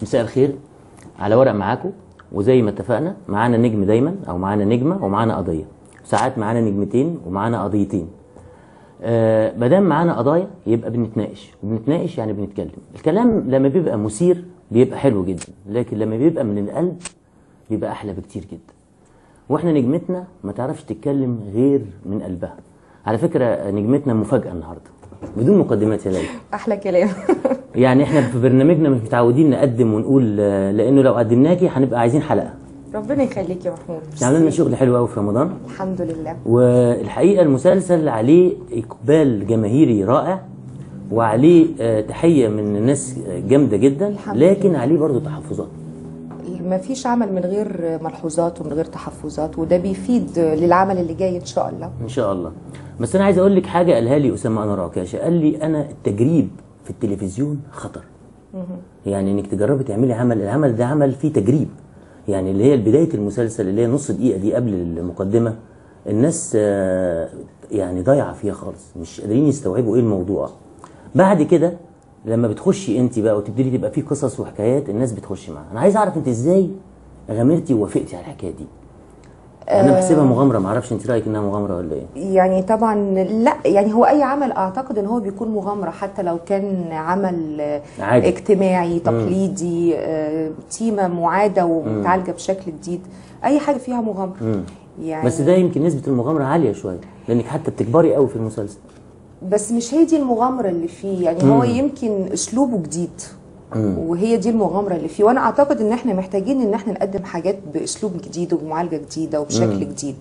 مساء الخير على ورق معاكم وزي ما اتفقنا معانا نجم دايما او معانا نجمه ومعانا قضيه ساعات معانا نجمتين ومعانا قضيتين آه مادام معانا قضايا يبقى بنتناقش وبنتناقش يعني بنتكلم الكلام لما بيبقى مثير بيبقى حلو جدا لكن لما بيبقى من القلب بيبقى احلى بكتير جدا واحنا نجمتنا ما تعرفش تتكلم غير من قلبها على فكره نجمتنا مفاجاه النهارده بدون مقدمات يا ليلى احلى كلام يعني احنا في برنامجنا مش متعودين نقدم ونقول آه، لانه لو قدمناكي هنبقى عايزين حلقه ربنا يخليك يا محمود احنا عملنا شغل حلو قوي في رمضان الحمد لله والحقيقه المسلسل عليه اقبال جماهيري رائع وعليه آه، تحيه من الناس جامده جدا الحمد لكن عليه برضه تحفظات ما فيش عمل من غير ملحوظات ومن غير تحفظات وده بيفيد للعمل اللي جاي ان شاء الله ان شاء الله بس انا عايز اقول لك حاجه قالها لي اسامه انور عكاشه قال لي انا التجريب في التلفزيون خطر يعني انك تجربي تعملي عمل العمل ده عمل فيه تجريب يعني اللي هي بدايه المسلسل اللي هي نص دقيقه دي قبل المقدمه الناس آه، يعني ضايعه فيها خالص مش قادرين يستوعبوا ايه الموضوع بعد كده لما بتخشي انت بقى وتبتدي تبقى في قصص وحكايات الناس بتخش معاها انا عايز اعرف انت ازاي غامرتي ووافقتي على الحكايه دي انا بحسبها مغامره ما اعرفش انت رايك انها مغامره ولا ايه يعني طبعا لا يعني هو اي عمل اعتقد ان هو بيكون مغامره حتى لو كان عمل عادي. اجتماعي تقليدي آه، تيمه معاده ومتعالجه بشكل جديد اي حاجه فيها مغامره يعني بس ده يمكن نسبه المغامره عاليه شويه لانك حتى بتكبري قوي في المسلسل بس مش هي دي المغامرة اللي فيه يعني هو يمكن اسلوبه جديد وهي دي المغامرة اللي فيه وانا اعتقد ان احنا محتاجين ان احنا نقدم حاجات باسلوب جديد وبمعالجة جديدة وبشكل جديد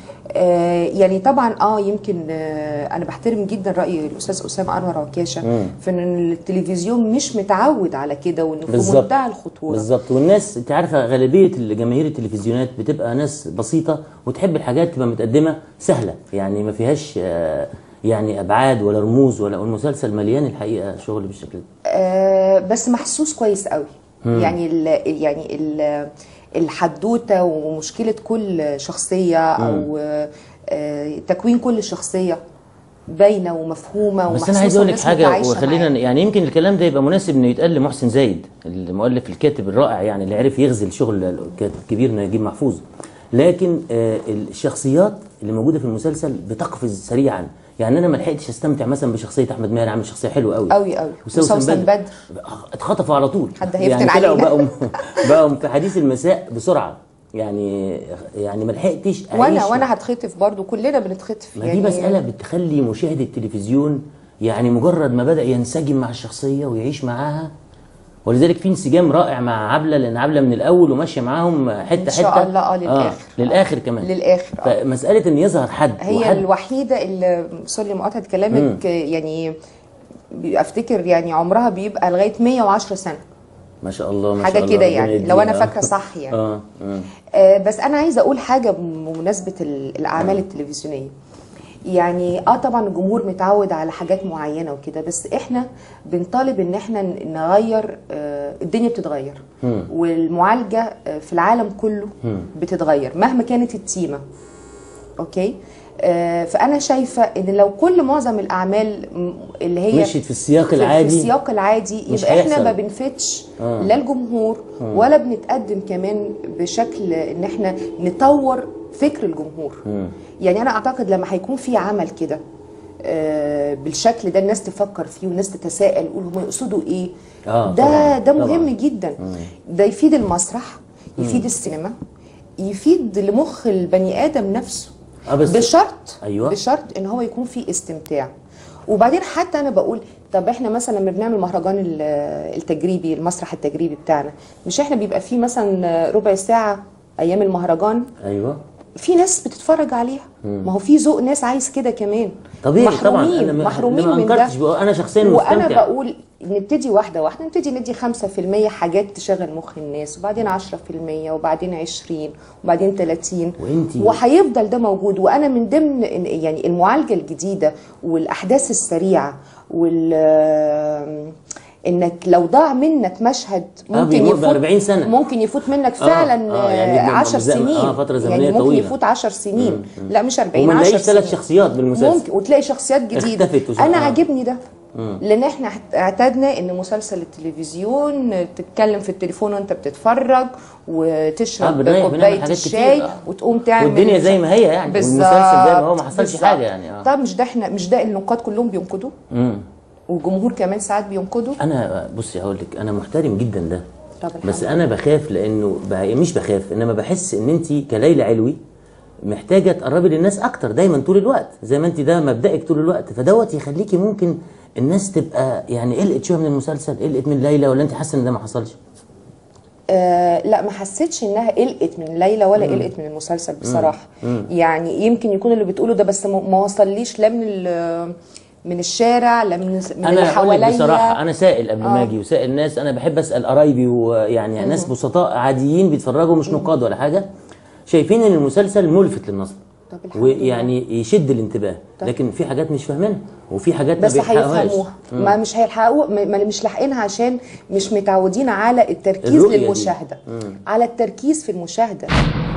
آه يعني طبعا اه يمكن آه انا بحترم جدا رأي الاستاذ اسامة انور عكاشة في ان التلفزيون مش متعود على كده وانه في بالظبط. منتهى الخطورة بالظبط والناس انت عارفه غالبيه جماهير التلفزيونات بتبقى ناس بسيطه وتحب الحاجات تبقى متقدمه سهله يعني ما فيهاش آه، يعني ابعاد ولا رموز ولا المسلسل مليان الحقيقه شغل بالشكل ده آه، بس محسوس كويس قوي يعني ال يعني ال الحدوته ومشكله كل شخصيه او آه، تكوين كل شخصيه باينه ومفهومه بس ومحسوسه انا عايز اقول لك والناس حاجه متعايشة وخلينا معاها. يعني يمكن الكلام ده يبقى مناسب انه يتقال لمحسن زايد المؤلف الكاتب الرائع يعني اللي عرف يغزل شغل الكاتب الكبير نجيب محفوظ لكن آه، الشخصيات اللي موجوده في المسلسل بتقفز سريعا يعني انا ما لحقتش استمتع مثلا بشخصيه احمد ماهر عامل شخصيه حلوه قوي قوي قوي وسوسن وسوسن بدر بدر اتخطفوا على طول حد يعني هيفتن طلعوا علينا. بقوا بقوا في حديث المساء بسرعه يعني يعني ما لحقتش أعيش وانا وانا هتخطف برضو كلنا بنتخطف ما دي مسألة بتخلي مشاهد التلفزيون يعني مجرد ما بدأ ينسجم مع الشخصية ويعيش معاها ولذلك في انسجام رائع مع عبلة لأن عبلة من الأول وماشية معاهم حتة إن شاء حتة الله، آه، للآخر. للآخر كمان للآخر، آه. فمسألة إن يظهر حد هي وحد الوحيده اللي سوري لمقاطعه كلامك يعني بي- افتكر يعني عمرها بيبقى لغايه 110 سنه ما شاء الله ما حاجه شاء الله كده ربنا يعني لو انا يديها. فاكره صح يعني اه اه آه، بس انا عايزه اقول حاجه بمناسبه ال- الاعمال التلفزيونيه يعني اه طبعا الجمهور متعود على حاجات معينه وكده بس احنا بنطالب ان احنا ن- نغير آه، الدنيا بتتغير والمعالجه آه، في العالم كله بتتغير مهما كانت التيمه اوكي آه، فانا شايفه ان لو كل معظم الاعمال م- اللي هي مشيت في السياق في- العادي في السياق العادي مش يبقى احنا هيحصل. ما بنفتش آه. لا الجمهور ولا بنتقدم كمان بشكل ان احنا نطور فكر الجمهور يعني انا اعتقد لما هيكون في عمل كده آه، بالشكل ده الناس تفكر فيه والناس تتساءل يقولوا هم يقصدوا ايه آه، ده طبعاً، ده طبعاً. مهم جدا ده يفيد المسرح يفيد السينما يفيد لمخ البني ادم نفسه آه، بس- بشرط أيوة. بشرط ان هو يكون في استمتاع وبعدين حتى انا بقول طب احنا مثلا لما بنعمل مهرجان ال- التجريبي المسرح التجريبي بتاعنا مش احنا بيبقى فيه مثلا ربع ساعه ايام المهرجان ايوه في ناس بتتفرج عليها ما هو في ذوق ناس عايز كده كمان طبيعي طبعا محرومين انا ما- محرومين ما من ده انكرتش بقى، انا شخصيا وانا مستمتع بقول نبتدي واحده واحده نبتدي ندي 5% حاجات تشغل مخ الناس وبعدين 10% وبعدين 20 وبعدين 30 وإنتي- وهيفضل ده موجود وانا من ضمن إن- يعني المعالجه الجديده والاحداث السريعه وال انك لو ضاع منك مشهد آه، ممكن بيمر يفوت ب 40 سنة. ممكن يفوت منك آه، فعلا آه، يعني 10 زم- سنين آه، فترة زمنية يعني ممكن طويلة. يفوت 10 سنين لا مش 40 وما 10 نلاقيش ثلاث سنين. شخصيات بالمسلسل ممكن وتلاقي شخصيات جديده اختفت وشخ- انا آه. عاجبني ده لان احنا اعتدنا ان مسلسل التلفزيون تتكلم في التليفون وانت بتتفرج آه، وتشرب بنعمل- بنعمل كوبايه حاجات كتير، الشاي آه. وتقوم تعمل والدنيا زي ما هي يعني، بالظبط والمسلسل زي ما هو، ما حصلش بالظبط. حاجة يعني، آه. طب مش ده احنا مش ده النقاد كلهم بينقدوا مم. والجمهور كمان ساعات بينقدوا انا بصي هقول لك انا محترم جدا ده طب الحمد بس انا بخاف لانه ب- مش بخاف انما بحس ان انت كليلى علوي محتاجه تقربي للناس اكتر دايما طول الوقت زي ما انت ده مبدئك طول الوقت فدوت يخليكي ممكن الناس تبقى يعني قلقت شويه من المسلسل قلقت من ليلى ولا انت حاسه ان ده ما حصلش آه لا ما حسيتش انها قلقت من ليلى ولا قلقت من المسلسل بصراحه يعني يمكن يكون اللي بتقوله ده بس ما ما وصليش لا من ال- من الشارع لا من من اللي انا هقول لك حواليا بصراحه انا سائل قبل ما آه. اجي وسائل ناس انا بحب اسال قرايبي ويعني ناس بسطاء عاديين بيتفرجوا مش نقاد ولا حاجه شايفين ان المسلسل ملفت للنظر طب الحمد لله. ويعني يشد الانتباه لكن في حاجات مش فاهمينها وفي حاجات بس ما بيحققوهاش. هيفهموها ما مش هيلحقوا ما ما- مش لاحقينها عشان مش متعودين على التركيز الرؤية دي. للمشاهده على التركيز في المشاهده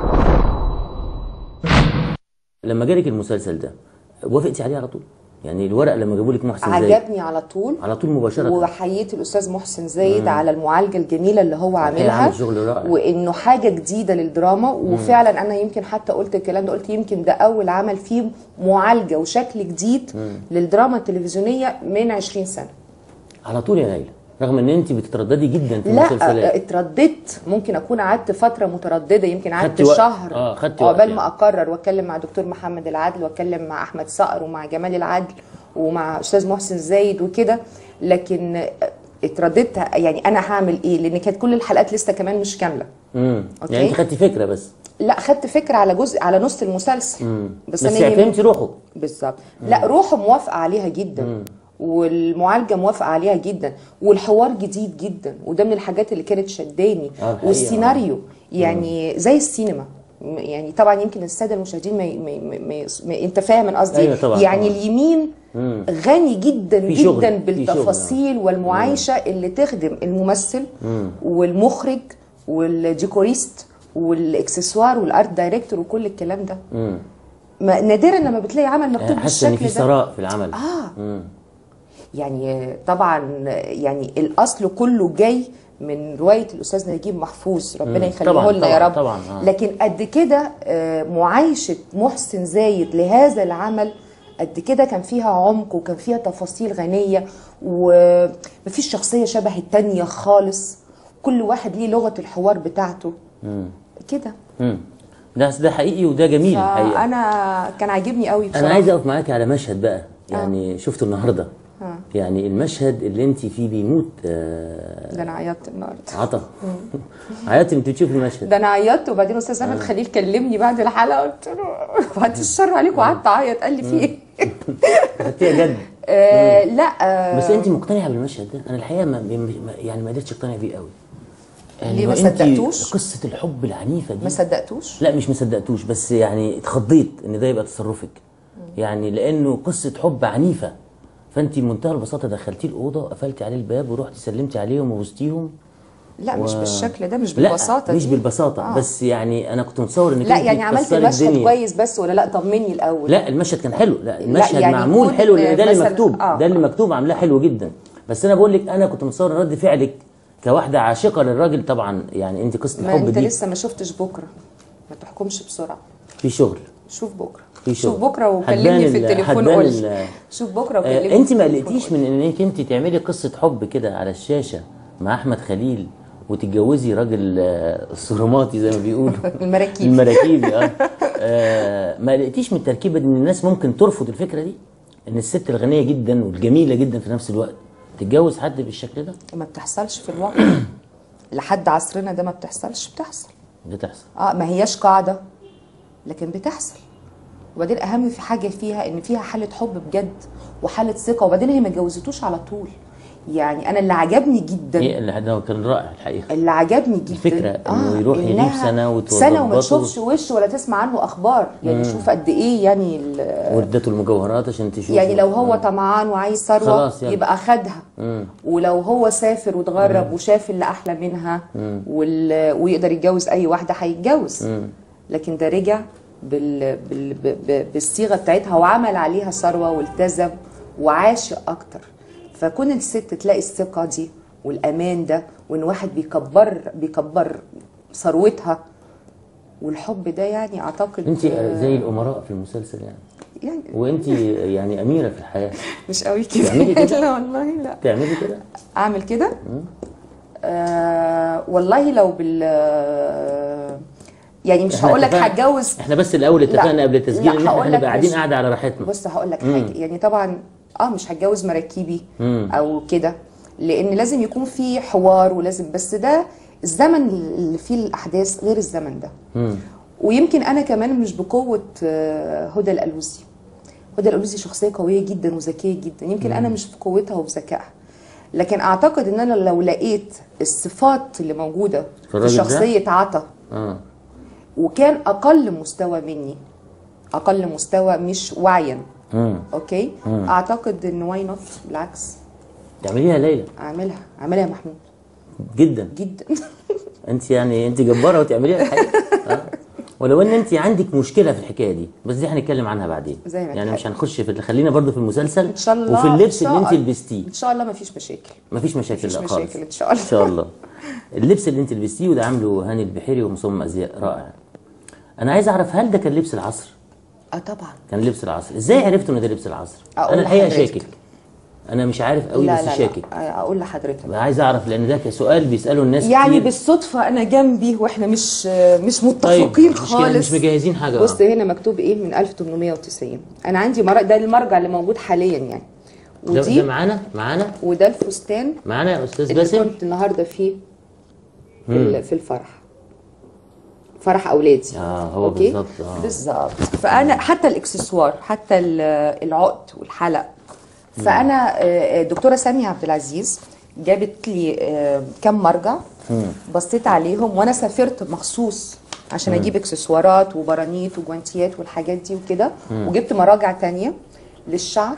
لما جالك المسلسل ده وافقتي عليه على طول يعني الورق لما جابوا لك محسن زايد عجبني على طول على طول مباشره وحييت الاستاذ محسن زايد على المعالجه الجميله اللي هو عاملها عامل شغل رائع. وانه حاجه جديده للدراما وفعلا انا يمكن حتى قلت الكلام ده قلت يمكن ده اول عمل فيه معالجه وشكل جديد للدراما التلفزيونيه من 20 سنه على طول يا ليلى رغم ان انت بتترددي جدا في لا المسلسلات اترددت ممكن اكون قعدت فتره متردده يمكن قعدت خدتي وقت. شهر آه، خدتي وقت عقبال يعني. ما اقرر واتكلم مع دكتور محمد العدل واتكلم مع احمد صقر ومع جمال العدل ومع استاذ محسن زايد وكده لكن اترددت يعني انا هعمل ايه لان كانت كل الحلقات لسه كمان مش كامله امم أوكي. يعني انت خدتي فكره بس لا خدت فكره على جزء على نص المسلسل بس, بس يعني يمكن- فهمتي روحه بالظبط لا روحه موافقه عليها جدا والمعالجه موافقه عليها جدا والحوار جديد جدا وده من الحاجات اللي كانت شداني آه، الحقيقة. والسيناريو يعني زي السينما م- يعني طبعا يمكن الساده المشاهدين ما, ما, ما, ما, ما انت فاهم انا قصدي أيوة طبعاً، يعني طبعاً. اليمين غني جدا في شغل، جدا في شغل، بالتفاصيل والمعايشه اللي تخدم الممثل والمخرج والديكوريست والاكسسوار والارت دايركتور وكل الكلام ده امم ما نادرا لما بتلاقي عمل مكتوب حاسه ان بالشكل في ده ثراء في العمل اه مم. يعني طبعا يعني الاصل كله جاي من روايه الاستاذ نجيب محفوظ ربنا يخليه طبعاً، لنا يا طبعاً، رب طبعاً، آه. لكن قد كده آه، معايشه محسن زايد لهذا العمل قد كده كان فيها عمق وكان فيها تفاصيل غنيه ومفيش شخصيه شبه التانية خالص كل واحد ليه لغه الحوار بتاعته كده امم ده ده حقيقي وده جميل الحقيقه فانا كان عاجبني قوي بصراحه انا عايز اقف معاكي على مشهد بقى يعني شفته النهارده آه. يعني المشهد اللي انت فيه بيموت آه ده انا عيطت النهارده عطا عيطتي انت بتشوفي المشهد ده انا عيطت وبعدين استاذ احمد خليل كلمني بعد الحلقه قلت له بعد الشر عليك وقعدت اعيط قال لي في ايه؟ خدتيها جد آه لا آه بس انت مقتنعه بالمشهد ده انا الحقيقه ما ما- يعني ما قدرتش اقتنع بيه قوي ليه ما هو انت صدقتوش؟ قصه الحب العنيفه دي ما صدقتوش؟ لا مش مصدقتوش بس يعني اتخضيت ان ده يبقى تصرفك يعني لانه قصه حب عنيفه فانت بمنتهى البساطه دخلتيه الاوضه قفلتي عليه الباب ورحتي سلمتي عليهم وبوستيهم لا مش بالشكل ده مش لا بالبساطه مش دي. بالبساطه آه. بس يعني انا كنت متصور انك لا انت يعني عملت تكسري المشهد الدنيا. كويس بس ولا لا طمني الاول لا المشهد كان حلو لا المشهد يعني معمول يكون حلو لان ده اللي مثلاً- مكتوب آه. ده اللي مكتوب عاملاه حلو جدا بس انا بقول لك انا كنت متصور إن رد فعلك كواحده عاشقه للراجل طبعا يعني انت قصه ما الحب انت دي لسه ما شفتش بكره ما تحكمش بسرعه في شغل شوف بكره في شوف شغل. بكره هتبان وكلمني في ال- التليفون هتبان قول ال- لي شوف بكره آه وكلمني انت في ما التليفون قلقتيش قول لي. من انك انت تعملي قصه حب كده على الشاشه مع احمد خليل وتتجوزي راجل آه، الصرماتي زي ما بيقولوا المراكيب. المراكيبي اه آه، ما قلقتيش من التركيبه دي ان الناس ممكن ترفض الفكره دي ان الست الغنيه جدا والجميله جدا في نفس الوقت تتجوز حد بالشكل ده ما بتحصلش في الواقع لحد عصرنا ده ما بتحصلش بتحصل بتحصل اه ما هياش قاعده لكن بتحصل وبعدين اهم في حاجه فيها ان فيها حاله حب بجد وحاله ثقه وبعدين هي ما اتجوزتوش على طول يعني انا اللي عجبني جدا هي اللي ده كان رائع الحقيقه اللي عجبني جدا الفكرة إنه يروح يغيب إنها سنة وتوظف سنه وما بطل. تشوفش وشه ولا تسمع عنه اخبار يعني شوف قد ايه يعني ال- وردته المجوهرات عشان تشوف يعني لو هو طمعان وعايز ثروه خلاص يلا. يبقى خدها ولو هو سافر واتغرب وشاف اللي احلى منها وال... ويقدر يتجوز اي واحده هيتجوز لكن ده رجع بال... بال... ب... ب... بالصيغه بتاعتها وعمل عليها ثروه والتزم وعاش اكتر فكون الست تلاقي الثقه دي والامان ده وان واحد بيكبر بيكبر ثروتها والحب ده يعني اعتقد انت زي الامراء في المسلسل يعني يعني وانت يعني اميره في الحياه مش قوي تعملي كده كده؟ لا والله لا تعملي كده اعمل كده آه والله لو بال آه، يعني مش إحنا هقول لك اتفقنا- هتجوز احنا بس الاول اتفقنا قبل التسجيل لا، ان احنا هقول لك هنبقى قاعدين بص. قاعده على راحتنا بص هقول لك حاجه يعني طبعا اه مش هتجوز مراكيبي مم. او كده لان لازم يكون في حوار ولازم بس ده الزمن اللي فيه الاحداث غير الزمن ده مم. ويمكن انا كمان مش بقوه آه، هدى الالوسي هدى الالوسي شخصيه قويه جدا وذكيه جدا يمكن انا مش في قوتها وفي ذكائها لكن اعتقد ان انا لو لقيت الصفات اللي موجوده في في الراجل ده؟ شخصيه عطا اه وكان اقل مستوى مني اقل مستوى مش وعيا مم. اوكي اعتقد ان واي نوت بالعكس تعمليها ليلى اعملها اعملها يا محمود جدا جدا انت يعني انت جباره وتعمليها الحقيقه آه. ولو ان انت عندك مشكله في الحكايه دي بس دي هنتكلم عنها بعدين زي ما يعني تحب. مش هنخش في خلينا برضو في المسلسل ان شاء الله وفي اللبس إن شاء اللي انت الله. لبستيه ان شاء الله ما فيش مشاكل مفيش مشاكل مفيش لا مشاكل خالص إن شاء الله. ان شاء الله اللبس اللي انت لبستيه وده عامله هاني البحيري ومصمم ازياء رائع انا عايز اعرف هل ده كان لبس العصر اه طبعا كان لبس العصر ازاي عرفتوا ان ده لبس العصر أقول انا الحقيقه لحضرتك. شاكك انا مش عارف قوي لا بس لا شاكك لا اقول لحضرتك عايز اعرف لان ده سؤال بيساله الناس يعني كتير بالصدفه انا جنبي واحنا مش مش طيب متفقين مش, خالص مش مجهزين حاجه بص آه. هنا مكتوب ايه من 1890 انا عندي مرق ده المرجع اللي موجود حاليا يعني ده, ده ودي معانا معانا وده الفستان معانا يا استاذ اللي باسم كنت النهارده فيه في, ال- في الفرح فرح اولادي اه هو أوكي؟ بالظبط اه بالظبط فانا حتى الاكسسوار حتى ال- العقد والحلق فانا آه، الدكتوره ساميه عبد العزيز جابت لي آه، كم مرجع بصيت عليهم وانا سافرت مخصوص عشان اجيب اكسسوارات وبرانيت وجوانتيات والحاجات دي وكده وجبت مراجع تانية للشعر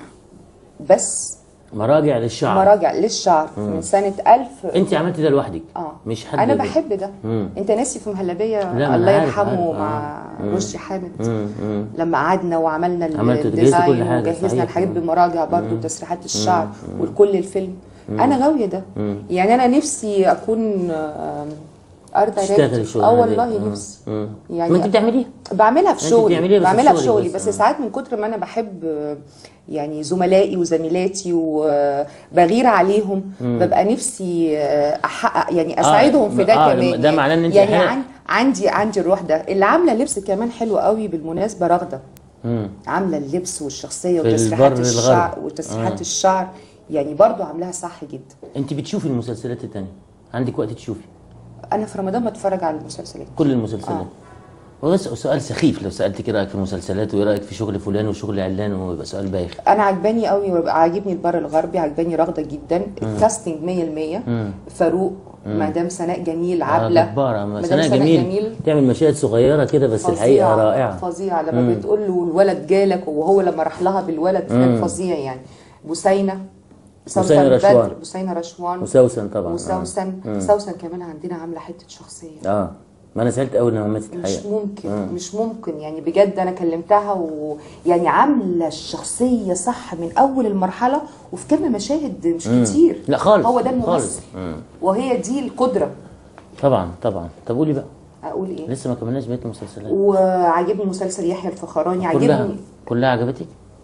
بس مراجع للشعر مراجع للشعر من سنه 1000 انت عملتي ده لوحدك اه مش حد انا بي- بحب ده مم. انت ناسي في مهلبيه لا، ما الله أنا عارف، يرحمه عارف، مع آه. رشدي حامد مم، مم. لما قعدنا وعملنا ال- عملتوا- جهزتوا الديزاين كل حاجة، وجهزنا صحيح. الحاجات مم. بمراجع برضو وتسريحات الشعر والكل الفيلم انا غاويه ده يعني انا نفسي اكون آم، ارت تشتغلي دايركتور الشغلانة اه دي. والله مم. نفسي مم. يعني ما انت بتعمليها بعملها في انت شغلي بتعمليها بس في بعملها في شغلك شغلي بس، بس آه. ساعات من كتر ما انا بحب آه، يعني زملائي وزميلاتي وبغير عليهم ببقى نفسي آه، احقق يعني اساعدهم في ده آه، كمان ده معناه ان انت يعني أحيانا- عن عندي عندي الروح ده اللي عامله لبس كمان حلو قوي بالمناسبه رغده مم. عامله اللبس والشخصيه في وتسريحات البر الشعر الغرب. وتسريحات آه. الشعر يعني برضو عاملاها صح جدا انت بتشوفي المسلسلات التانية عندك وقت تشوفي انا في رمضان بتفرج على المسلسلات كل المسلسلات آه. هو بس سؤال سخيف لو سالتك ايه رايك في المسلسلات وايه رايك في شغل فلان وشغل علان هو يبقى سؤال بايخ انا عجباني قوي ويبقى عاجبني البر الغربي عجباني رغده جدا الكاستنج 100% فاروق مدام سناء جميل عبله آه جبارة مدام سناء جميل, تعمل مشاهد صغيرة كده بس الحقيقة رائعة فظيعه لما بتقول له الولد جالك وهو لما راح لها بالولد كان فظيع يعني بوسينه بوسينة سوسن رشوان. بدر بوسينه رشوان وسوسن طبعا وسوسن سوسن كمان عندنا عامله حته شخصيه اه, آه. ما انا زعلت قوي انها ماتت مش الحقيقة ممكن مش ممكن يعني بجد انا كلمتها ويعني عامله الشخصيه صح من اول المرحله وفي كم مشاهد مش كتير لا خالص، هو ده خالص. الممثل وهي دي القدره طبعا طبعا طب قولي بقى اقول ايه لسه ما كملناش بقية المسلسلات وعجبني مسلسل يحيى الفخراني كلها عجبني كلها عجبتك؟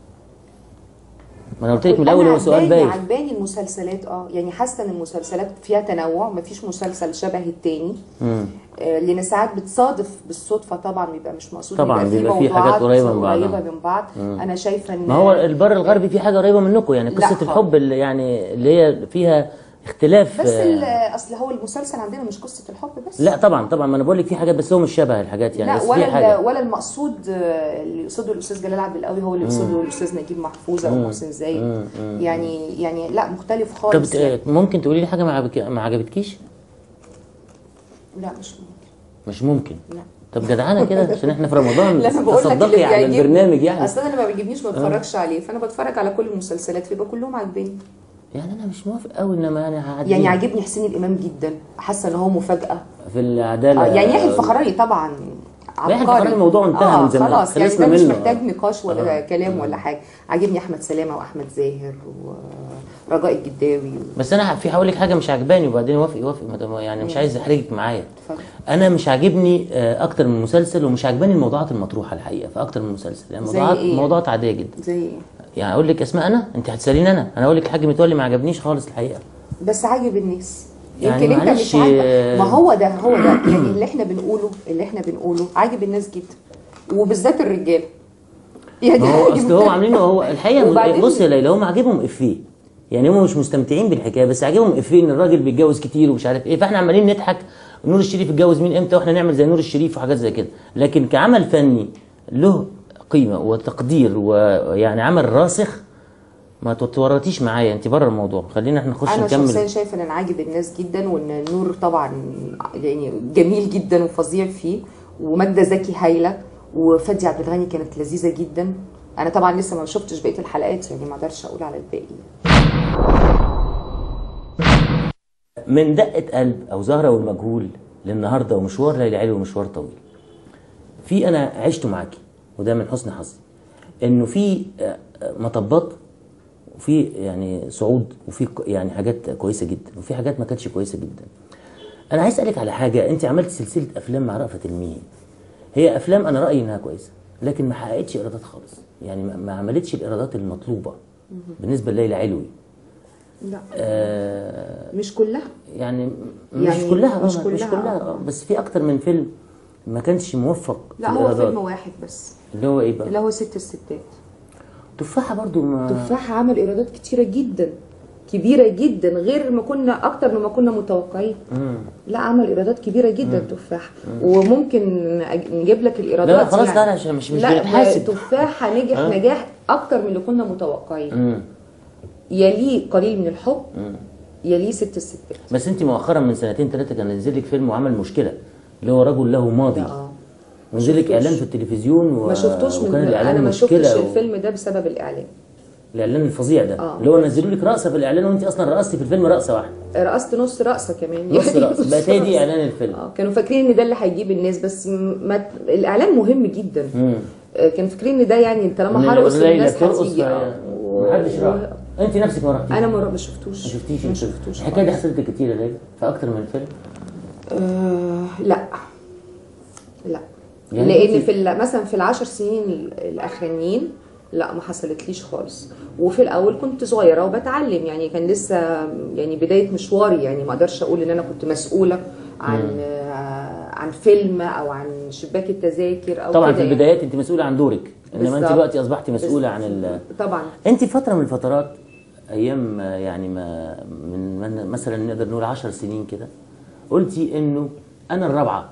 ما انا قلت لك من الاول أنا هو سؤال عجباني- بايخ عجباني المسلسلات اه يعني حاسه ان المسلسلات فيها تنوع مفيش مسلسل شبه التاني مم. آه، لان ساعات بتصادف بالصدفه طبعا بيبقى مش مقصود طبعا بيبقى بيبقى فيه في حاجات موضوعات قريبة من بعضها. قريبه من بعض انا شايفه ان ما هو البر الغربي فيه حاجة قريبة منكم يعني لا قصة خالص. الحب اللي يعني اللي هي فيها اختلاف بس آه، ال- اصل هو المسلسل عندنا مش قصه الحب بس لا طبعا طبعا ما انا بقول لك في حاجات بس هو مش شبه الحاجات يعني لا بس في ولا حاجة ال- ولا المقصود آه، اللي يقصده الاستاذ جلال عبد القوي هو اللي يقصده الاستاذ نجيب محفوظ او محسن زايد يعني يعني لا مختلف طب خالص يعني. آه، ممكن تقولي لي حاجة ما عجبك- ما عجبتكيش؟ لا مش ممكن مش ممكن لا. طب جدعانه كده عشان احنا في رمضان لا انا بقول لك اللي تصدقي على بيعجبني البرنامج يعني اصل انا اللي ما بيجيبنيش ما بتفرجش عليه فانا بتفرج على كل المسلسلات فيبقى كلهم عاجباني يعني انا مش موافق قوي انما يعني هعدي يعني عاجبني حسين الامام جدا حاسه ان هو مفاجاه في العداله آه، يعني يحيى الفخراني طبعا يحيى عبقري. الفخراني الموضوع انتهى آه من زمان. خلاص يعني خلصنا ده مش منه. محتاج نقاش ولا كلام ولا حاجه عاجبني احمد سلامه واحمد زاهر و... رجاء الجداوي بس انا في هقول لك حاجه مش عجباني وبعدين وافق وافق ما دام- يعني مش عايز احرجك معايا اتفضل. انا مش عاجبني آه، اكتر من مسلسل ومش عجباني الموضوعات المطروحه الحقيقه في اكتر من مسلسل يعني زي موضوعات إيه؟ موضوعات عاديه جدا زي ايه يعني اقول لك اسماء انا انت هتساليني انا انا اقول لك الحاج متولي ما عجبنيش خالص الحقيقه بس عاجب الناس يعني يمكن انت معلش، مش عاجبك آه، ما هو ده هو ده يعني اللي احنا بنقوله اللي احنا بنقوله عاجب الناس جدا وبالذات الرجاله يعني ما هو عاجب اصل هو عاملينه هو الحقيقه وبعدين- بص يا ليلى هم عاجبهم افيه يعني هم مش مستمتعين بالحكايه بس عاجبهم افيه ان الراجل بيتجوز كتير ومش عارف ايه فاحنا عمالين نضحك نور الشريف اتجوز مين امتى واحنا نعمل زي نور الشريف وحاجات زي كده لكن كعمل فني له قيمه وتقدير ويعني عمل راسخ ما تتورطيش معايا انت بره الموضوع خلينا احنا نخش انا شخصيا نكمل شايفه ان انا عاجب الناس جدا وان نور طبعا يعني جميل جدا وفظيع فيه وماجده زكي هايله وفادي عبد الغني كانت لذيذه جدا انا طبعا لسه ما شفتش بقيه الحلقات يعني ما اقدرش اقول على الباقي من دقة قلب أو زهرة والمجهول للنهاردة ومشوار ليلى علوي ومشوار طويل في أنا عشت معاكي وده من حسن حظي إنه في آه، آه، مطبات وفي يعني صعود وفي ك- يعني حاجات كويسة جدا وفي حاجات ما كانتش كويسة جدا أنا عايز أسألك على حاجة أنت عملت سلسلة أفلام مع رأفت الميهي هي أفلام أنا رأيي إنها كويسة لكن ما حققتش إيرادات خالص يعني ما- ما عملتش الإيرادات المطلوبة بالنسبة لليلى علوي لا آه مش كلها يعني مش يعني كلها مش مش كلها، كلها, مش كلها آه. آه. بس في اكتر من فيلم ما كانش موفق لا في هو الإيرادات. فيلم واحد بس اللي هو ايه بقى اللي هو ست الستات تفاحه برضو ما تفاح عمل ايرادات كتيره جدا كبيره جدا غير ما كنا اكتر مما كنا متوقعين لا عمل ايرادات كبيره جدا تفاح وممكن أج- نجيب لك الايرادات لا، لا، خلاص، يعني. لا، لا، عشان مش- مش لا بنتحاسب. تفاحه نجح آه. نجاح اكتر من اللي كنا متوقعين مم. يليه قليل من الحب يليه ست الستات بس انت مؤخرا من سنتين ثلاثه كان نزل لك فيلم وعمل مشكله اللي هو رجل له ماضي ده اه نزل لك شفتوش. اعلان في التلفزيون و... ما شفتوش وكان من الاعلان انا ما مشكله شفتش و... الفيلم ده بسبب الاعلان الاعلان الفظيع ده آه. اللي هو نزلوا لك رقصه في الاعلان وانت اصلا رقصتي في الفيلم رقصه واحده رقصت نص رقصه كمان نص يعني رقصه بقت هي دي رقصة. اعلان الفيلم اه كانوا فاكرين ان ده اللي هيجيب الناس بس م- ما الاعلان مهم جدا مم. آه، كانوا فاكرين ان ده يعني طالما إن هرقص ليلى الناس بترقص هتيجي فهي- اه و- محدش راح انت نفسك ما رحتيش انا ما ما شفتوش ما شفتيش ما انت شفتوش الحكايه دي خالص. حصلت لك كتير يا ليلى في اكتر من فيلم آه لا لا يعني لان انت- في ال- مثلا في العشر سنين ال- الاخرانيين لا ما حصلتليش خالص وفي الاول كنت صغيره وبتعلم يعني كان لسه يعني بدايه مشواري يعني ما اقدرش اقول ان انا كنت مسؤوله عن آه عن فيلم او عن شباك التذاكر او طبعا كده في يعني. البدايات انت مسؤوله عن دورك انما انت بالظبط. دلوقتي اصبحتي مسؤوله عن ال... طبعا انت فتره من الفترات ايام آه، يعني ما من, من مثلا نقدر نقول 10 سنين كده قلتي انه انا الرابعه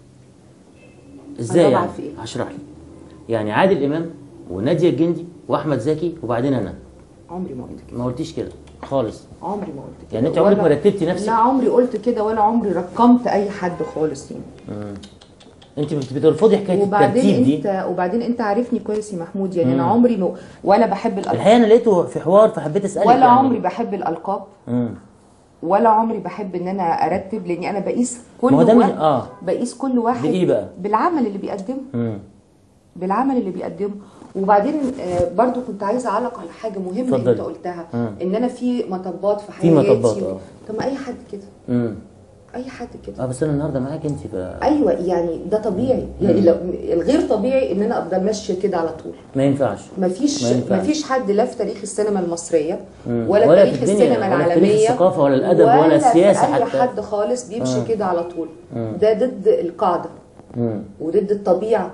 ازاي الرابعة يعني في ايه؟ هشرح لي يعني عادل امام وناديه الجندي واحمد زكي وبعدين انا عمري ما قلت كده ما قلتيش كده خالص عمري ما قلت كده يعني انت عمرك ولا- ما رتبتي نفسك؟ لا عمري قلت كده ولا عمري رقمت اي حد خالص يعني انت بت- بترفضي حكايه وبعدين الترتيب دي انت وبعدين انت عارفني كويس يا محمود يعني انا عمري ما ولا بحب الالقاب الحقيقه انا لقيته في حوار فحبيت اسالك ولا يعني. عمري بحب الالقاب مم. ولا عمري بحب ان انا ارتب لاني انا بقيس كل ما هو ده مش- واحد آه. بقيس كل واحد بإيه بقى؟ بالعمل اللي بيقدمه مم. بالعمل اللي بيقدمه وبعدين آه، برضو كنت عايزه اعلق على حاجه مهمه اتفضلي. انت قلتها مم. ان انا في مطبات في في حياتي مطبات، آه. طب ما اي حد كده مم. اي حد كده اه بس انا النهارده معاك انت ف... ايوه يعني ده طبيعي يعني لو الغير طبيعي ان انا افضل ماشيه كده على طول ما ينفعش مفيش ما ينفعش. مفيش حد لا في تاريخ السينما المصريه مم. ولا, ولا في تاريخ الدنيا، السينما ولا في العالميه تاريخ الثقافة ولا الأدب ولا ولا السياسة في اي حتى. حد خالص بيمشي آه. كده على طول مم. ده ضد القاعده مم. وضد الطبيعه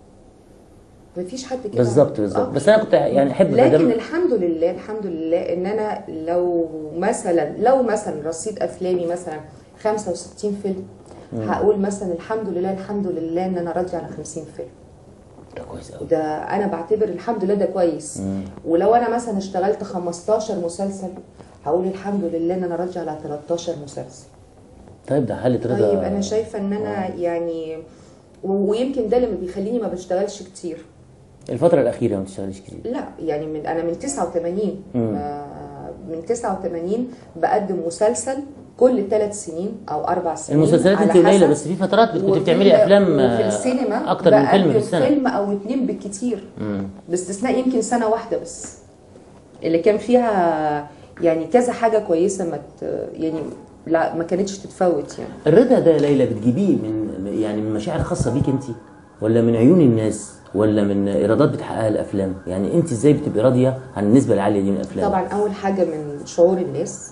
مفيش حد كده بالظبط بالظبط آه. بس انا كنت يعني احب لكن مادام- الحمد لله الحمد لله ان انا لو مثلا لو مثلا رصيد افلامي مثلا 65 فيلم هقول مثلا الحمد لله الحمد لله ان انا راضيه على 50 فيلم ده كويس قوي ده انا بعتبر الحمد لله ده كويس ولو انا مثلا اشتغلت 15 مسلسل هقول الحمد لله ان انا راضيه على 13 مسلسل طيب ده حاله رضا طيب انا شايفه ان انا يعني و- ويمكن ده اللي بيخليني ما بشتغلش كتير الفتره الاخيره ما بتشتغليش كتير لا يعني من انا من 89 مم. آه، من 89 بقدم مسلسل كل ثلاث سنين او اربع سنين المسلسلات على انت قليله حسب. بس في فترات كنت وفي بتعملي ال- افلام وفي آه، السينما اكتر من فيلم في بقدم السنه فيلم او اتنين بالكتير مم. باستثناء يمكن سنه واحده بس اللي كان فيها يعني كذا حاجه كويسه ما ت- يعني لا ما كانتش تتفوت يعني الرضا ده يا ليلى بتجيبيه من يعني من مشاعر خاصه بيك انت ولا من عيون الناس ولا من ايرادات بتحققها الافلام يعني انت ازاي بتبقي راضيه عن النسبه العاليه دي من الافلام طبعا اول حاجه من شعور الناس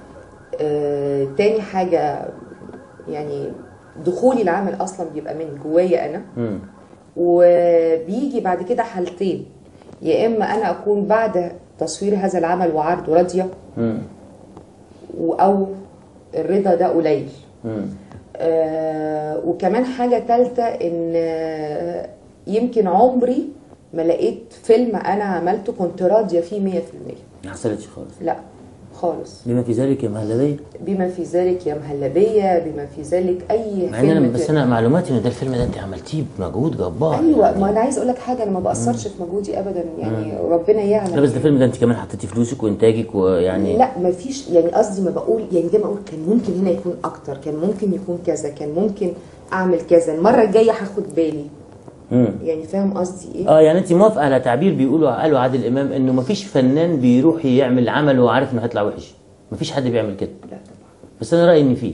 آه، تاني حاجه يعني دخولي العمل اصلا بيبقى من جوايا انا مم. وبيجي بعد كده حالتين يا اما انا اكون بعد تصوير هذا العمل وعرضه راضيه مم. و- او الرضا ده قليل مم. آه وكمان حاجه ثالثه ان آه، يمكن عمري ما لقيت فيلم انا عملته كنت راضيه فيه 100% ما حصلتش خالص لا خالص بما في ذلك يا مهلبيه بما في ذلك يا مهلبيه بما في ذلك اي مع ان انا فيلم بس ت- انا معلوماتي ان ده الفيلم ده انت عملتيه بمجهود جبار ايوه يعني. ما انا عايز اقول لك حاجه انا ما بقصرش في مجهودي ابدا يعني ربنا يعلم لا بس ده الفيلم ده انت كمان حطيتي فلوسك وانتاجك ويعني لا ما فيش يعني قصدي ما بقول يعني زي ما اقول كان ممكن هنا يكون اكتر كان ممكن يكون كذا كان ممكن اعمل كذا المره الجايه هاخد بالي مم. يعني فاهم قصدي ايه اه يعني انت موافقه على تعبير بيقولوا قالوا عادل امام انه ما فيش فنان بيروح يعمل عمل وهو عارف انه هيطلع وحش ما فيش حد بيعمل كده لا طبعا بس انا رايي ان فيه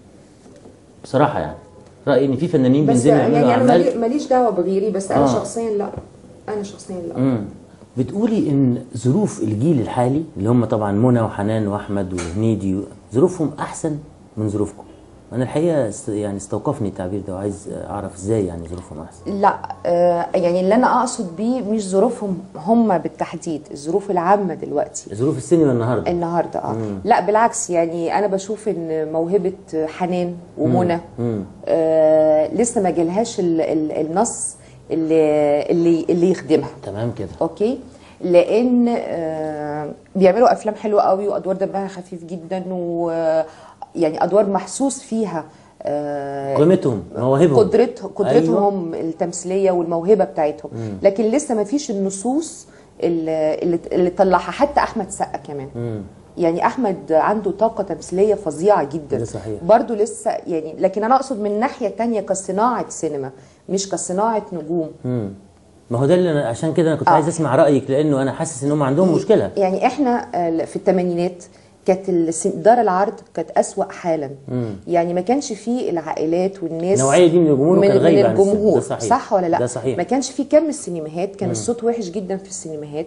بصراحه يعني رايي ان في فنانين بس بينزلوا يعملوا يعني انا اعمال مالي- ماليش دعوه بغيري بس انا آه. شخصيا لا انا شخصيا لا امم بتقولي ان ظروف الجيل الحالي اللي هم طبعا منى وحنان واحمد وهنيدي ظروفهم احسن من ظروفكم انا الحقيقه است- يعني استوقفني التعبير ده وعايز اعرف ازاي يعني ظروفهم احسن لا آه يعني اللي انا اقصد بيه مش ظروفهم هم بالتحديد الظروف العامه دلوقتي ظروف السينما النهارده النهارده اه لا بالعكس يعني انا بشوف ان موهبه حنان ومنى مم. آه لسه ما جالهاش ال- ال- النص اللي اللي اللي يخدمها تمام كده اوكي لان آه بيعملوا افلام حلوه قوي وادوار دمها خفيف جدا ويعني ادوار محسوس فيها آه قيمتهم مواهبهم قدرتهم قدرتهم أيوة. التمثيليه والموهبه بتاعتهم لكن لسه ما فيش النصوص اللي, اللي, اللي طلعها حتى احمد سقا كمان مم. يعني احمد عنده طاقه تمثيليه فظيعه جدا ده صحيح. برضه لسه يعني لكن انا اقصد من ناحيه تانية كصناعه سينما مش كصناعه نجوم مم. ما هو ده اللي أنا عشان كده انا كنت آه. عايز اسمع رايك لانه انا حاسس ان هم عندهم مشكله يعني احنا آه، في الثمانينات كانت الس- دار العرض كانت أسوأ حالا يعني ما كانش فيه العائلات والناس النوعية دي من الجمهور من, كان من غايب عن السينما. الجمهور ده صحيح. صح ولا لا ده صحيح. ما كانش فيه كم السينماهات كان الصوت وحش جدا في السينماهات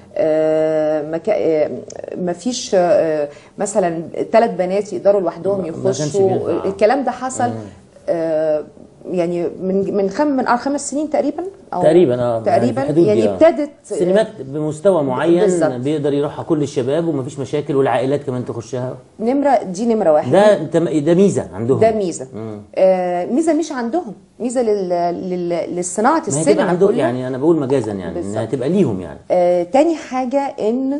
آه ما, كا آه ما فيش آه مثلا ثلاث بنات يقدروا لوحدهم ما- ما كانش يخشوا بينفع. الكلام ده حصل آه يعني من من خم من آه خمس سنين تقريبا أو تقريبا اه تقريبا في الحدود دي، يعني آه. ابتدت سينمات بمستوى معين بالظبط. بيقدر يروحها كل الشباب ومفيش مشاكل والعائلات كمان تخشها نمره دي نمره واحد ده انت ده ميزه عندهم ده ميزه آه ميزه مش عندهم ميزه لل... لل... للصناعه ما هي تبقى السينما عندهم كلها يعني انا بقول مجازا يعني انها بالظبط. تبقى ليهم يعني آه تاني حاجه ان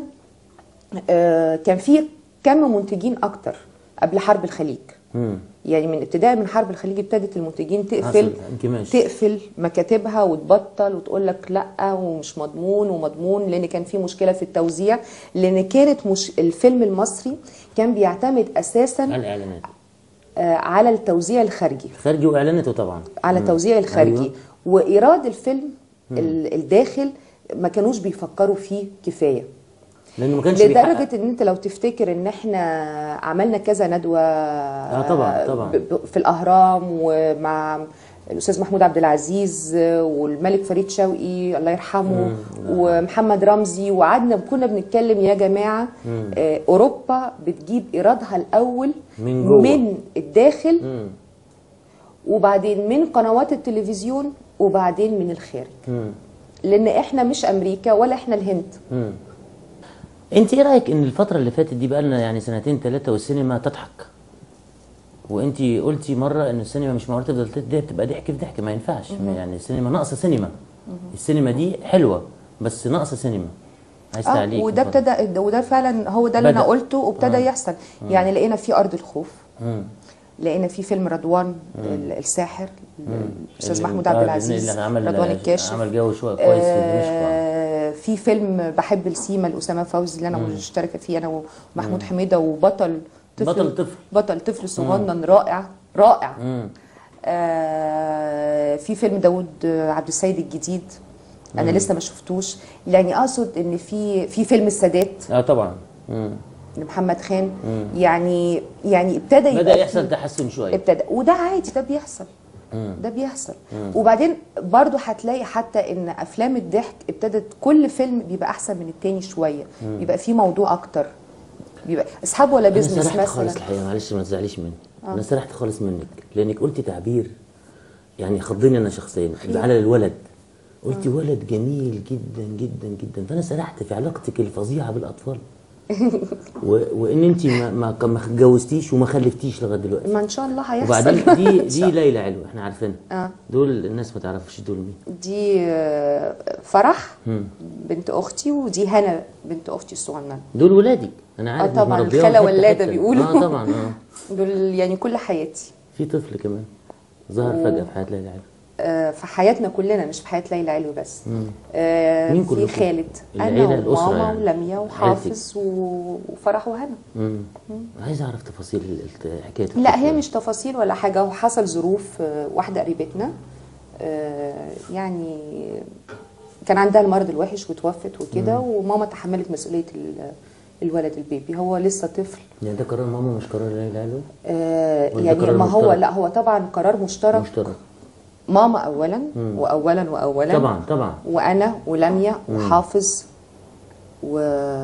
آه كان في كم منتجين اكتر قبل حرب الخليج مم. يعني من ابتداء من حرب الخليج ابتدت المنتجين تقفل حصل انكماش. تقفل مكاتبها وتبطل وتقول لك لا ومش مضمون ومضمون لان كان في مشكله في التوزيع لان كانت مش الفيلم المصري كان بيعتمد اساسا على الاعلانات آه على التوزيع الخارجي خارجي واعلاناته طبعا على التوزيع الخارجي أيوة. وايراد الفيلم ال- الداخل ما كانوش بيفكروا فيه كفايه لانه ما كانش بيحقق لدرجه ان انت لو تفتكر ان احنا عملنا كذا ندوه آه طبعاً، طبعاً. ب- ب- في الاهرام ومع الاستاذ محمود عبد العزيز والملك فريد شوقي الله يرحمه ومحمد رمزي وقعدنا كنا بنتكلم يا جماعه آه، اوروبا بتجيب ايرادها الاول من جوه. من الداخل مم. وبعدين من قنوات التلفزيون وبعدين من الخارج مم. لان احنا مش امريكا ولا احنا الهند مم. انت ايه رايك ان الفتره اللي فاتت دي بقى لنا يعني سنتين ثلاثه والسينما تضحك وانت قلتي مره ان السينما مش معقوله تفضل تدي بتبقى ضحك في ضحك ما ينفعش يعني السينما ناقصه سينما السينما دي حلوه بس ناقصه سينما عايز اه تعليق وده اتفضل. ابتدى وده فعلا هو ده اللي انا بدأ. قلته وابتدى آه. يحصل يعني لقينا في ارض الخوف مم. لقينا في فيلم رضوان ال- الساحر الاستاذ اللي- محمود آه، عبد اللي- العزيز اللي عمل رضوان الكاشف عمل جو شويه كويس في دمشق آه في فيلم بحب السيما لاسامه فوزي اللي انا مشتركه فيه انا ومحمود حميده وبطل طفل بطل طفل. بطل طفل صغنن رائع رائع مم. آه في فيلم داوود عبد السيد الجديد انا لسه ما شفتوش يعني اقصد ان في في فيلم السادات اه طبعا مم. لمحمد خان يعني يعني ابتدى بدا يبقى يحصل فيه- تحسن شويه ابتدى وده عادي ده بيحصل ده بيحصل وبعدين برضو هتلاقي حتى ان افلام الضحك ابتدت كل فيلم بيبقى احسن من التاني شويه بيبقى فيه موضوع اكتر بيبقى اصحاب ولا انا بيزنس سرحت خالص مثلا الحقيقه معلش ما تزعليش مني انا سرحت خالص منك لانك قلتي تعبير يعني خضني انا شخصيا على الولد قلتي ولد جميل جدا جدا جدا فانا سرحت في علاقتك الفظيعه بالاطفال و... وان انت ما ما ما اتجوزتيش وما خلفتيش لغايه دلوقتي ما ان شاء الله هيحصل وبعدين دي دي ليلى علو احنا عارفينها آه. دول الناس ما تعرفش دول مين دي آه، فرح بنت اختي ودي هنا بنت اختي الصغننه دول ولادك انا عارف آه إنك طبعاً، مربياهم الخالة حتة ولادة حتة. بيقولوا. اه طبعا اه دول يعني كل حياتي في طفل كمان ظهر فجاه في حياه ليلى علو آه، في حياتنا كلنا مش في حياه ليلى علو بس آه، مين في كلكم؟ خالد العيلة، انا الأسرة وماما يعني. ولميا وحافظ و- وفرح وهنا امم عايز اعرف تفاصيل ال- حكايه لا الطفل. هي مش تفاصيل ولا حاجه هو حصل ظروف آه، واحده قريبتنا آه، يعني كان عندها المرض الوحش وتوفت وكده وماما تحملت مسؤوليه ال- الولد البيبي هو لسه طفل يعني ده قرار ماما مش قرار ليلى علو آه، ولا يعني قرار ما هو مشترك؟ لا هو طبعا قرار مشترك مشترك ماما اولا واولا واولا طبعا طبعا وانا ولميا وحافظ و...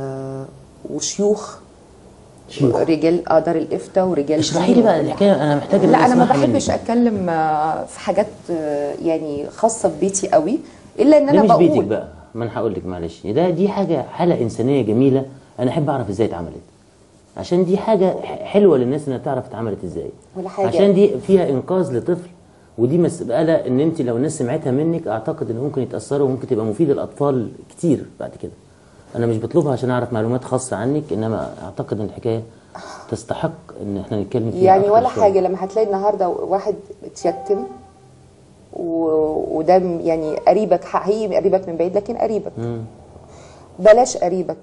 وشيوخ شيوخ. رجال اه دار الافتاء ورجال اشرحي دين لي بقى وكل الحكايه انا محتاج إن لا انا ما أسمعها بحبش منك. اتكلم آه، في حاجات آه، يعني خاصه ببيتي قوي الا ان ده انا مش بقول بيتك بقى ما انا هقول لك معلش ده دي حاجه حاله انسانيه جميله انا احب اعرف ازاي اتعملت عشان دي حاجه ح- حلوه للناس انها تعرف اتعملت ازاي ولا حاجة. عشان دي فيها انقاذ لطفل ودي مساله ان انت لو الناس سمعتها منك اعتقد ان ممكن يتاثروا وممكن تبقى مفيده للاطفال كتير بعد كده انا مش بطلبها عشان اعرف معلومات خاصه عنك انما اعتقد ان الحكايه تستحق ان احنا نتكلم فيها يعني أكتر ولا شوية. حاجه لما هتلاقي النهارده واحد اتيتم و... وده م- يعني قريبك حقيقي قريبك من بعيد لكن قريبك بلاش قريبك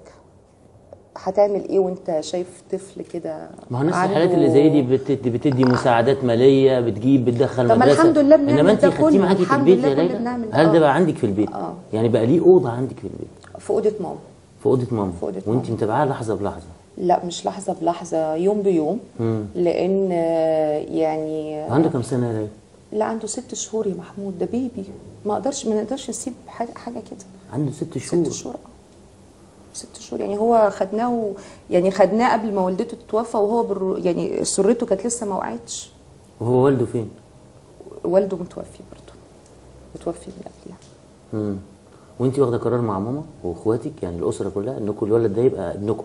هتعمل ايه وانت شايف طفل كده ما هو نفس عنده- الحالات اللي زي دي بتدي, بتدي مساعدات ماليه بتجيب بتدخل طب ما مدرسه الحمد لله بنعمل انما انت ده خدتيه كله، معاكي في الحمد البيت لله يا كله ليلى بنعمل ده. هل آه. ده بقى عندك في البيت آه. يعني بقى ليه اوضه عندك في البيت في اوضه ماما في اوضه ماما في أوضة وانت ماما. متابعاها لحظه بلحظه لا مش لحظه بلحظه يوم بيوم لان آه، يعني عنده كام سنه يا ليلى لا عنده ست شهور يا محمود ده بيبي ما اقدرش ما نقدرش نسيب حاجه حاجه كده عنده ست شهور ست شهور آه. ست شهور يعني هو خدناه و- يعني خدناه قبل ما والدته تتوفى وهو بر يعني سرته كانت لسه ما وقعتش وهو والده فين والده متوفي برضه متوفي من قبلها امم وانت واخده قرار مع ماما واخواتك يعني الاسره كلها انكم الولد ده يبقى ابنكم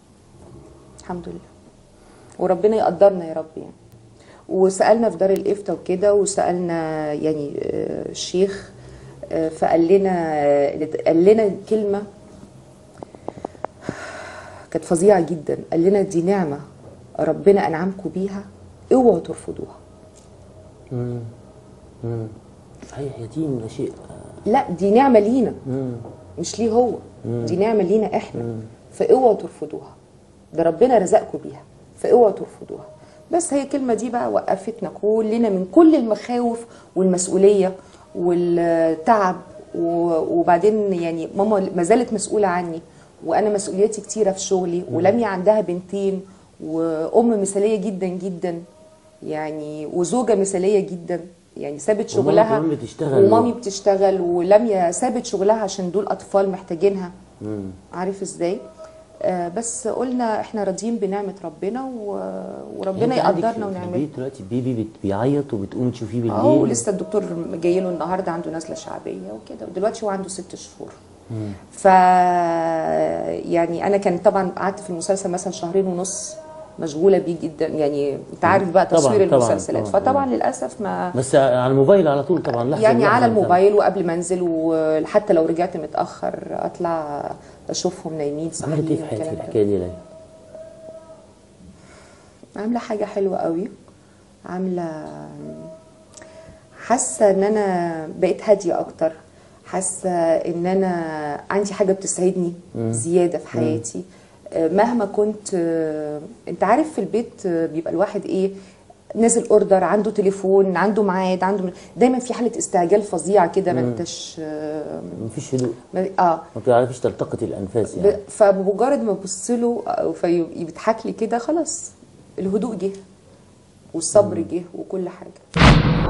الحمد لله وربنا يقدرنا يا رب يعني وسالنا في دار الافتاء وكده وسالنا يعني آه، الشيخ آه، فقال لنا قال لنا كلمه كانت فظيعه جدا قال لنا دي نعمه ربنا انعمكم بيها اوعوا ترفضوها صحيح يتيم ده شيء لا دي نعمه لينا مش ليه هو دي نعمه لينا احنا فاوعوا ترفضوها ده ربنا رزقكم بيها فاوعوا ترفضوها بس هي الكلمه دي بقى وقفتنا كلنا من كل المخاوف والمسؤوليه والتعب و- وبعدين يعني ماما ما زالت مسؤوله عني وانا مسؤولياتي كتيره في شغلي ولميا عندها بنتين وام مثاليه جدا جدا يعني وزوجه مثاليه جدا يعني سابت وماما شغلها كمان بتشتغل. ومامي بتشتغل ولميا سابت شغلها عشان دول اطفال محتاجينها عارف ازاي آه بس قلنا احنا راضيين بنعمه ربنا و... وربنا يعني أنت عندك يقدرنا في ونعمله البيت دلوقتي البيبي بت- بيعيط وبتقوم تشوفيه بالليل اه ولسه الدكتور جاي له النهارده عنده نزله شعبيه وكده ودلوقتي هو عنده ست شهور ف يعني انا كان طبعا قعدت في المسلسل مثلا شهرين ونص مشغوله بيه جدا يعني انت عارف بقى طبعاً، تصوير طبعاً، المسلسلات طبعاً. فطبعا للاسف ما بس على الموبايل على طول طبعا لحظه يعني بلحظة على أنت- الموبايل وقبل ما انزل وحتى لو رجعت متاخر اطلع اشوفهم نايمين صاحيين عملت ايه في حياتك والكلام ده. الحكايه دي يا ليلى؟ عامله حاجه حلوه قوي عامله حاسه ان انا بقيت هاديه اكتر حاسه ان انا عندي حاجه بتسعدني زياده في حياتي آه، مهما كنت آه، انت عارف في البيت آه، بيبقى الواحد ايه نازل اوردر عنده تليفون عنده ميعاد عنده دايما في حاله استعجال فظيعه كده ما انتش آه، مفيش هدوء ما- اه ما بتعرفيش تلتقط الانفاس يعني ب- فبمجرد ما ابص له أو في- بيضحك لي كده خلاص الهدوء جه والصبر جه وكل حاجه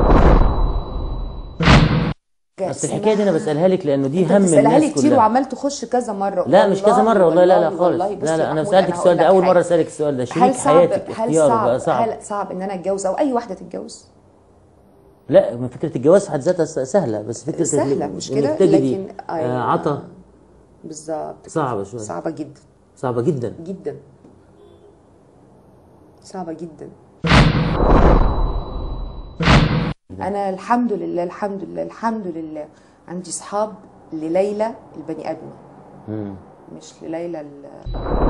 اصل الحكايه دي انا بسالها لك لانه دي انت هم بتسالها الناس لي كتير كلها وعمال تخش كذا مره لا مش كذا مره والله لا لا والله- خالص والله بص لا يا لا انا محمود، سالتك هقول السؤال ده لك اول مره حاجة. اسالك السؤال ده هل شريك صعب حياتك هل اختياره صعب بقى صعب هل صعب ان انا اتجوز او اي واحده تتجوز لا ما فكره الجواز في حد ذاتها س- سهله بس فكره سهلة، إنك- مش إنك كده؟ تجدي لكن- آه أيوة. عطا بالظبط صعبه شويه صعبه جدا صعبه جدا جدا صعبه جدا انا الحمد لله الحمد لله الحمد لله عندي صحاب لليلى البني ادمه مم. مش لليلى ال-